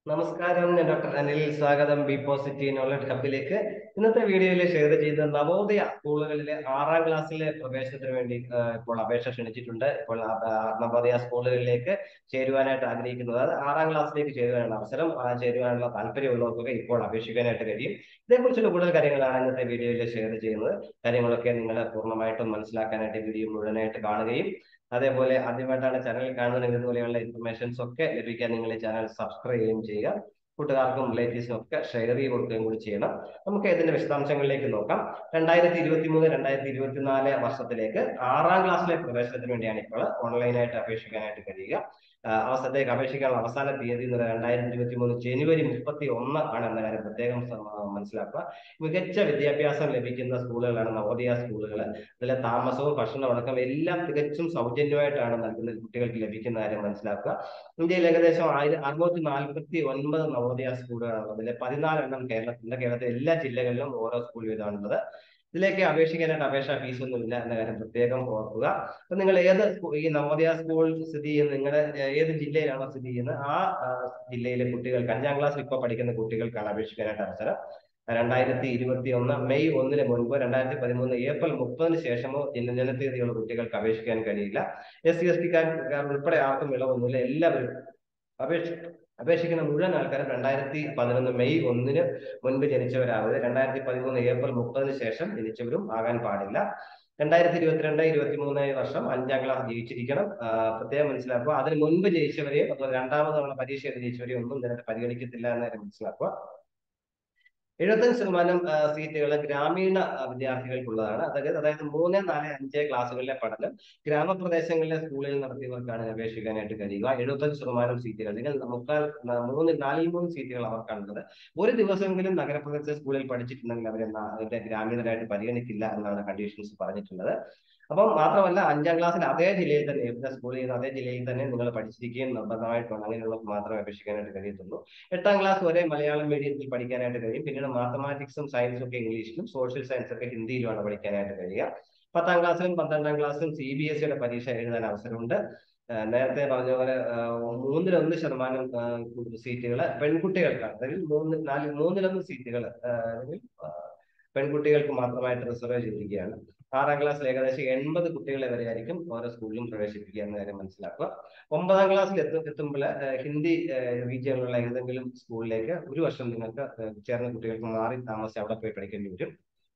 നമസ്കാരം ഞാൻ ഡോക്ടർ അനിൽ സ്വാഗതം ബി പോസിറ്റീവ് നോളജ് ഹബിലേക്ക് ഇന്നത്തെ വീഡിയോയിൽ ഷെയർ ചെയ്ത നവോദയ സ്കൂളുകളിലെ ആറാം ക്ലാസ്സിലെ പ്രവേശനത്തിന് വേണ്ടി ആ, ഇപ്പോൾ അപേക്ഷ ക്ഷണിച്ചിട്ടുണ്ട് ഇപ്പോൾ ആ, ആ, നവോദയ സ്കൂളുകളിലേക്ക് ചേരുവാനായിട്ട് ആഗ്രഹിക്കുന്നത് അത് ആറാം ക്ലാസ്സിലേക്ക് ചേരുവാനുള്ള അവസരം ആ, ചേരുവാനുള്ള താല്പര്യമുള്ളവർക്കൊക്കെ ഇപ്പോൾ അപേക്ഷിക്കാനായിട്ട് കഴിയും ഇതേക്കുറിച്ചുള്ള കൂടുതൽ കാര്യങ്ങളാണ് ഇന്നത്തെ വീഡിയോയിൽ ഷെയർ ചെയ്യുന്നത് കാര്യങ്ങളൊക്കെ നിങ്ങൾ പൂർണ്ണമായിട്ടും മനസ്സിലാക്കാനായിട്ട് വീഡിയോ മുഴുവനായിട്ട് കാണുകയും അതേപോലെ ആദ്യമായിട്ടാണ് ചാനൽ കാണുന്നതെങ്കിൽ ഇതുപോലെയുള്ള ഇൻഫർമേഷൻസ് ഒക്കെ ലഭിക്കാൻ നിങ്ങൾ ഈ ചാനൽ സബ്സ്ക്രൈബ് ചെയ്യുകയും ചെയ്യുക കൂട്ടുകാർക്കും റിലേറ്റീവ്സിനും ഒക്കെ ഷെയർ ചെയ്ത് കൊടുക്കുകയും കൂടി ചെയ്യണം നമുക്ക് ഇതിന്റെ വിശദാംശങ്ങളിലേക്ക് നോക്കാം രണ്ടായിരത്തി ഇരുപത്തി മൂന്ന് രണ്ടായിരത്തി ഇരുപത്തിനാല് വർഷത്തിലേക്ക് ആറാം ക്ലാസ്സിലെ പ്രവേശനത്തിന് വേണ്ടിയാണ് ഇപ്പോൾ ഓൺലൈനായിട്ട് അപേക്ഷിക്കാനായിട്ട് കഴിയുക ആ, അവസരത്തേക്ക് അപേക്ഷിക്കാനുള്ള അവസാന തീയതി എന്ന് പറയുന്നത് രണ്ടായിരത്തി ഇരുപത്തി മൂന്ന് ജനുവരി മുപ്പത്തി ഒന്ന് ആണ് എന്ന കാര്യം പ്രത്യേകം സ- മനസ്സിലാക്കുക മികച്ച വിദ്യാഭ്യാസം ലഭിക്കുന്ന സ്കൂളുകളാണ് നവോദയ സ്കൂളുകൾ അതിലെ താമസവും ഭക്ഷണവും അടക്കം എല്ലാം തികച്ചും സൗജന്യമായിട്ടാണ് നൽകുന്ന കുട്ടികൾക്ക് ലഭിക്കുന്ന കാര്യം മനസ്സിലാക്കുക ഇന്ത്യയിൽ ഏകദേശം ആയിരം അറുന്നൂറ്റി നാൽപ്പത്തി ഒൻപത് നവോദയ സ്കൂളുകളാണ് അതിലെ പതിനാലെണ്ണം കേരളത്തിന്റെ കേരളത്തിലെ എല്ലാ ജില്ലകളിലും ഓരോ സ്കൂൾ വീതമാണുള്ളത് ഇതിലേക്ക് അപേക്ഷിക്കാനായിട്ട് അപേക്ഷാ ഫീസ് ഒന്നുമില്ല എന്ന കാര്യം പ്രത്യേകം ഓർക്കുക അപ്പൊ നിങ്ങൾ ഏത് സ്കൂ- ഈ നവോദയ സ്കൂൾ സ്ഥിതി ചെയ്യുന്ന നിങ്ങളുടെ ഏഹ്, ഏത് ജില്ലയിലാണോ സ്ഥിതി ചെയ്യുന്നത് ആ ആ, ജില്ലയിലെ കുട്ടികൾക്ക് അഞ്ചാം ക്ലാസ്സിൽ ഇപ്പോൾ പഠിക്കുന്ന കുട്ടികൾക്കാണ് അപേക്ഷിക്കാനായിട്ട് അവസരം രണ്ടായിരത്തി ഇരുപത്തി ഒന്ന് മെയ് ഒന്നിന് മുൻപ് രണ്ടായിരത്തി പതിമൂന്ന് ഏപ്രിൽ മുപ്പതിന് ശേഷമോ ജന ജനതീയതയുള്ള കുട്ടികൾക്ക് അപേക്ഷിക്കാൻ കഴിയില്ല എസ് സി എസ് ടിക്കാർ ഉൾപ്പെടെ ആർക്കും ഇളവൊന്നുമില്ല എല്ലാവരും അപേക്ഷ അപേക്ഷിക്കുന്ന മുഴുവൻ ആൾക്കാരും രണ്ടായിരത്തി പതിനൊന്ന് മെയ് ഒന്നിന് മുൻപ് ജനിച്ചവരാവരുത് രണ്ടായിരത്തി പതിമൂന്ന് ഏപ്രിൽ മുപ്പതിന് ശേഷം ജനിച്ചവരും ആകാൻ പാടില്ല രണ്ടായിരത്തി ഇരുപത്തിരണ്ട് ഇരുപത്തി മൂന്ന് വർഷം അഞ്ചാം ക്ലാസ് ജയിച്ചിരിക്കണം ആ, പ്രത്യേകം മനസ്സിലാക്കുക അതിന് മുൻപ് ജയിച്ചവരെയും അതുപോലെ രണ്ടാമത് തവണ പരീക്ഷ എഴുതി ജയിച്ചവരെയും ഒന്നും ഇതിനായിട്ട് പരിഗണിക്കത്തില്ല എന്ന് കാര്യം മനസ്സിലാക്കുക എഴുപത്തഞ്ച് ശതമാനം സീറ്റുകൾ ഗ്രാമീണ ആ, വിദ്യാർത്ഥികൾക്കുള്ളതാണ് അതായത് അതായത് മൂന്ന് നാല് അഞ്ച് ക്ലാസ്സുകളിലെ പഠനം ഗ്രാമപ്രദേശങ്ങളിലെ സ്കൂളിൽ നടത്തിയവർക്കാണ് അപേക്ഷിക്കാനായിട്ട് കഴിയുക എഴുപത്തഞ്ച് ശതമാനം സീറ്റുകൾ അല്ലെങ്കിൽ മുക്കാൽ ന- മൂന്ന് നാലിൽ മൂന്ന് സീറ്റുകൾ അവർക്കാണുള്ളത് ഒരു ദിവസമെങ്കിലും നഗരപ്രദേശ സ്കൂളിൽ പഠിച്ചിട്ടുണ്ടെങ്കിൽ അവരെ ന- അവരെ ഗ്രാമീണരായിട്ട് പരിഗണിക്കില്ല എന്നാണ് കണ്ടീഷൻസ് പറഞ്ഞിട്ടുള്ളത് അപ്പം മാത്രമല്ല അഞ്ചാം ക്ലാസ്സിൽ അതേ ജില്ലയിൽ തന്നെ എവിടെ സ്കൂളിൽ ചെയ്യുന്ന അതേ ജില്ലയിൽ തന്നെ നിങ്ങൾ പഠിച്ചിരിക്കുകയും നിർബന്ധമായിട്ടുണ്ട് അങ്ങനെയുള്ളവർക്ക് മാത്രമേ അപേക്ഷിക്കാനായിട്ട് കഴിയത്തുള്ളൂ എട്ടാം ക്ലാസ് വരെ മലയാളം മീഡിയത്തിൽ പഠിക്കാനായിട്ട് കഴിയും പിന്നീട് മാത്തമാറ്റിക്സും സയൻസും ഒക്കെ ഇംഗ്ലീഷിലും സോഷ്യൽ സയൻസ് ഒക്കെ ഹിന്ദിയിലുമാണ് പഠിക്കാനായിട്ട് കഴിയുക പത്താം ക്ലാസ്സിലും പന്ത്രണ്ടാം ക്ലാസ്സിലും സി ബി എസ് സിയുടെ പരീക്ഷ എഴുതാൻ അവസരമുണ്ട് ആ, നേരത്തെ പറഞ്ഞ പോലെ ആ, മൂന്നിലൊന്ന് ശതമാനം സീറ്റുകൾ പെൺകുട്ടികൾക്കാണ് അല്ലെങ്കിൽ മൂന്ന് നാല് മൂന്നിലൊന്ന് സീറ്റുകൾ അല്ലെങ്കിൽ ആ, പെൺകുട്ടികൾക്ക് മാത്രമായിട്ട് റിസർവ് ചെയ്തിരിക്കുകയാണ് ആറാം ക്ലാസ്സിൽ ഏകദേശം എൺപത് കുട്ടികളെ വരെ ആയിരിക്കും ഓരോ സ്കൂളിലും പ്രവേശിപ്പിക്കുക എന്ന കാര്യം മനസ്സിലാക്കുക ഒമ്പതാം ക്ലാസ്സിൽ എത്തും എത്തുമ്പോൾ ഹിന്ദി റീജിയനിലുള്ള ഏതെങ്കിലും സ്കൂളിലേക്ക് ഒരു വർഷം നിങ്ങൾക്ക് ഏഹ്, ചേർന്ന കുട്ടികൾക്ക് മാറി താമസിച്ച് അവിടെ പോയി പഠിക്കേണ്ടി വരും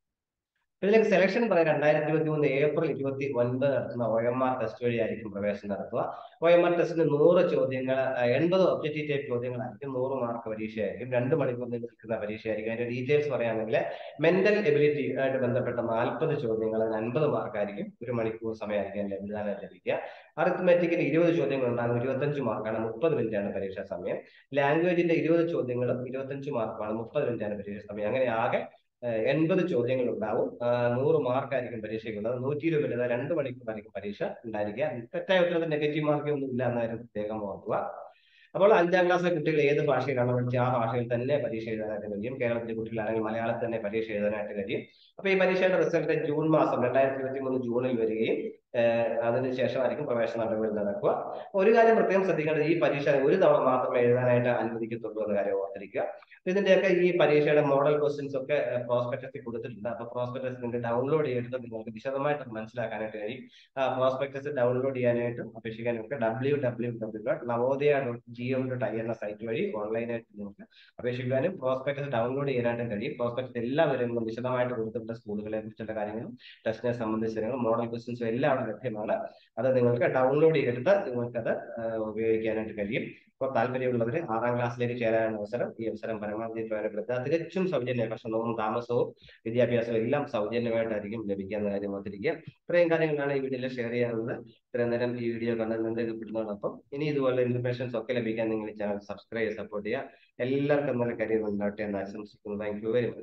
ഇതിലേക്ക് സെലക്ഷൻ പറയാൻ രണ്ടായിരത്തി ഇരുപത്തി മൂന്ന് ഏപ്രിൽ ഇരുപത്തി ഒൻപത് നടത്തുന്ന ഒ എം ആർ ടെസ്റ്റ് വഴിയായിരിക്കും പ്രവേശനം നടത്തുക ഒ എം ആർ ടെസ്റ്റിന് നൂറ് ചോദ്യങ്ങൾ ഏഹ്, എൺപത് ഒബ്ജക്റ്റീവ് ടൈപ്പ് ചോദ്യങ്ങളായിരിക്കും നൂറ് മാർക്ക് പരീക്ഷയായിരിക്കും രണ്ട് മണിക്കൂർ നീണ്ടു നിൽക്കുന്ന പരീക്ഷയായിരിക്കും അതിന്റെ ഡീറ്റെയിൽസ് പറയുകയാണെങ്കിൽ മെന്റൽ എബിലിറ്റി ആയിട്ട് ബന്ധപ്പെട്ട നാൽപ്പത് ചോദ്യങ്ങൾ അതിന് അൻപത് മാർക്കായിരിക്കും ഒരു മണിക്കൂർ സമയമായിരിക്കും അതിൽ എഴുതാനായിട്ട് ലഭിക്കുക അറിത്മെറ്റിക്കിന് ഇരുപത് ചോദ്യങ്ങൾ ഉണ്ടാകും ഇരുപത്തഞ്ച് മാർക്കാണ് മുപ്പത് മിനിറ്റാണ് പരീക്ഷാ സമയം ലാംഗ്വേജിന്റെ ഇരുപത് ചോദ്യങ്ങളും ഇരുപത്തഞ്ച് മാർക്കാണ് മുപ്പത് മിനിറ്റാണ് പരീക്ഷാ സമയം അങ്ങനെ ആകെ ഏഹ്, എൺപത് ചോദ്യങ്ങൾ ഉണ്ടാവും ആഹ്, നൂറ് മാർക്കായിരിക്കും പരീക്ഷയ്ക്കുള്ളത് നൂറ്റി ഇരുപത് മിനിറ്റ് രണ്ട് മണിക്കൂറായിരിക്കും പരീക്ഷ ഉണ്ടായിരിക്കുക തെറ്റായ ഉത്തരത്തിൽ നെഗറ്റീവ് മാർക്ക് ഒന്നും ഇല്ല എന്ന കാര്യം പ്രത്യേകം ഓർക്കുക അപ്പോൾ അഞ്ചാം ക്ലാസ്സിലെ കുട്ടികൾ ഏത് ഭാഷയിലാണ് പഠിച്ചത് ആ ഭാഷയിൽ തന്നെ പരീക്ഷ എഴുതാനായിട്ട് കഴിയും കേരളത്തിലെ കുട്ടികളാണെങ്കിൽ മലയാളത്തിൽ തന്നെ പരീക്ഷ എഴുതാനായിട്ട് കഴിയും അപ്പൊ ഈ പരീക്ഷയുടെ റിസൾട്ട് ജൂൺ മാസം രണ്ടായിരത്തി ഇരുപത്തി മൂന്ന് ജൂണിൽ വരികയും ഏഹ്, അതിനുശേഷമായിരിക്കും പ്രവേശന നടപടികൾ നടക്കുക ഒരു കാര്യം പ്രത്യേകം ശ്രദ്ധിക്കേണ്ടത് ഈ പരീക്ഷ ഒരു തവണ മാത്രമേ എഴുതാനായിട്ട് അനുവദിക്കത്തുള്ളൂ എന്ന കാര്യം ഓർത്തിരിക്കുക അപ്പൊ ഇതിന്റെയൊക്കെ ഈ പരീക്ഷയുടെ മോഡൽ ക്വസ്റ്റ്യൻസ് ഒക്കെ പ്രോസ്പെക്ടസിൽ കൊടുത്തിട്ടുണ്ട് അപ്പൊ പ്രോസ്പെക്ടസ് നിങ്ങൾക്ക് ഡൗൺലോഡ് ചെയ്തിട്ട് നിങ്ങൾക്ക് വിശദമായിട്ട് മനസ്സിലാക്കാനായിട്ട് കഴിയും പ്രോസ്പെക്ടസ് ഡൗൺലോഡ് ചെയ്യാനായിട്ടും അപേക്ഷിക്കാനും ഒക്കെ W W W dot Navodaya dot G O dot I എന്ന സൈറ്റ് വഴി ഓൺലൈനായിട്ട് നിങ്ങൾക്ക് അപേക്ഷിക്കാനും പ്രോസ്പെക്ടസ് ഡൗൺലോഡ് ചെയ്യാനായിട്ടും കഴിയും പ്രോസ്പെക്ടസ് എല്ലാ വിവരങ്ങളും വിശദമായിട്ട് കൊടുത്തിട്ടുണ്ട് സ്കൂളുകളെ കുറിച്ചുള്ള കാര്യങ്ങളും ടെസ്റ്റിനെ സംബന്ധിച്ച കാര്യങ്ങളും മോഡൽ ക്വസ്റ്റ്യൻസും എല്ലാം അവിടെ ലഭ്യമാണ് അത് നിങ്ങൾക്ക് ഡൗൺലോഡ് ചെയ്തെടുത്ത് നിങ്ങൾക്കത് ആ, ഉപയോഗിക്കാനായിട്ട് കഴിയും അപ്പോൾ താല്പര്യമുള്ളവർ ആറാം ക്ലാസ്സിലേക്ക് ചേരാനുള്ള അവസരം ഈ അവസരം പരമാവധി പ്രയോജനപ്പെടുത്തുക തികച്ചും സൗജന്യ ഭക്ഷണവും താമസവും വിദ്യാഭ്യാസവും എല്ലാം സൗജന്യമായിട്ടായിരിക്കും ലഭിക്കുക എന്ന കാര്യം ഓർത്തിരിക്കുക ഇത്രയും കാര്യങ്ങളാണ് ഈ വീഡിയോയിൽ ഷെയർ ചെയ്യാനുള്ളത് ഇത്രയും നേരം ഈ വീഡിയോ കണ്ടതിന് കിട്ടുന്നതോടൊപ്പം ഇനി ഇതുപോലെ ഇൻഫർമേഷൻസ് ഒക്കെ ലഭിക്കാൻ നിങ്ങൾ ഈ ചാനൽ സബ്സ്ക്രൈബ് സപ്പോർട്ട് ചെയ്യുക എല്ലാവർക്കും നല്ല കരിയർ ഉണ്ടാവട്ടെ എന്ന് ആശംസിക്കുന്നു താങ്ക് യു വെരി മച്ച്